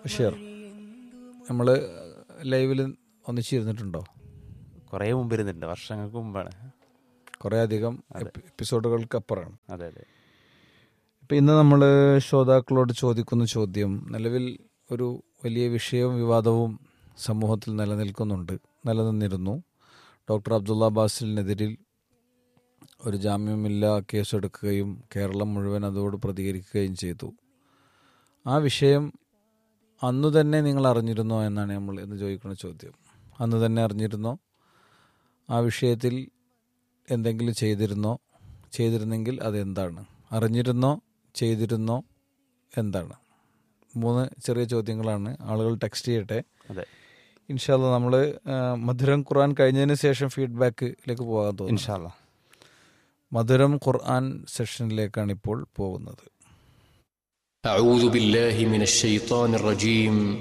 ബഷീർ നമ്മൾ ലൈവിൽ ഒന്നിച്ചിരുന്നിട്ടുണ്ടോ കുറേ മുമ്പ് ഇരുന്നിട്ടുണ്ട് വർഷങ്ങൾക്ക് മുമ്പാണ് കുറേ അധികം എപ്പി- എപ്പിസോഡുകൾക്ക് അപ്പുറമാണ് അതെ അതെ ഇപ്പം ഇന്ന് നമ്മൾ ശ്രോതാക്കളോട് ചോദിക്കുന്ന ചോദ്യം നിലവിൽ ഒരു വലിയ വിഷയവും വിവാദവും സമൂഹത്തിൽ നിലനിൽക്കുന്നുണ്ട് നിലനിന്നിരുന്നു ഡോക്ടർ അബ്ദുള്ള ബാസിലിനെതിരിൽ ഒരു ജാമ്യമില്ലാ കേസെടുക്കുകയും കേരളം മുഴുവൻ അതോട് പ്രതികരിക്കുകയും ചെയ്തു ആ വിഷയം അന്നു തന്നെ നിങ്ങൾ അറിഞ്ഞിരുന്നോ എന്നാണ് നമ്മൾ ഇന്ന് ചോദിക്കുന്ന ചോദ്യം അന്ന് തന്നെ അറിഞ്ഞിരുന്നോ ആ വിഷയത്തിൽ എന്തെങ്കിലും ചെയ്തിരുന്നോ ചെയ്തിരുന്നെങ്കിൽ അതെന്താണ് അറിഞ്ഞിരുന്നോ ചെയ്തിരുന്നോ എന്താണ് മൂന്ന് ചെറിയ ചോദ്യങ്ങളാണ് ആളുകൾ ടെക്സ്റ്റ് ചെയ്യട്ടെ അതെ ഇൻഷാല്ല നമ്മൾ മധുരം ഖുർആൻ കഴിഞ്ഞതിന് ശേഷം ഫീഡ്ബാക്കിലേക്ക് പോകാൻ തോന്നുന്നു ഇൻഷാല്ല മധുരം ഖുർആൻ സെഷനിലേക്കാണ് ഇപ്പോൾ പോകുന്നത് أعوذ بالله من الشيطان الرجيم